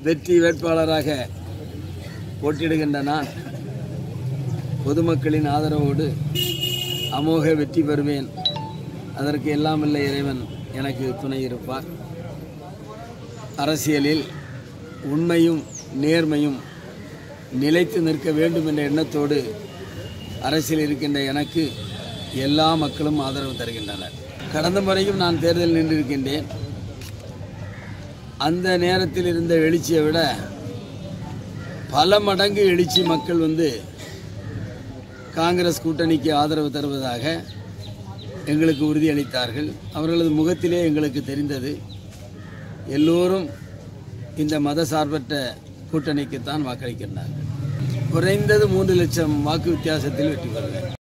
வெற்றி வேட்பாளராக போட்டியிடுகின்ற நான் பொதுமக்களின் ஆதரவோடு அமோக வெற்றி பெறுவேன் அதற்கு எல்லாம் இல்லை இறைவன் எனக்கு துணை இருப்பார் அரசியலில் உண்மையும் நேர்மையும் நிலைத்து நிற்க வேண்டும் என்ற எண்ணத்தோடு அரசியல் இருக்கின்ற எனக்கு எல்லா மக்களும் ஆதரவு தருகின்றனர் கடந்த முறையும் நான் தேர்தலில் நின்றிருக்கின்றேன் அந்த நேரத்தில் இருந்த எழுச்சியை விட பல மடங்கு எழுச்சி மக்கள் வந்து காங்கிரஸ் கூட்டணிக்கு ஆதரவு தருவதாக எங்களுக்கு உறுதியளித்தார்கள் அவர்களது முகத்திலே எங்களுக்கு தெரிந்தது எல்லோரும் இந்த மத சார்பற்ற கூட்டணிக்குத்தான் வாக்களிக்கின்றார்கள் குறைந்தது மூன்று லட்சம் வாக்கு வித்தியாசத்தில் வெற்றி பெறுவேன்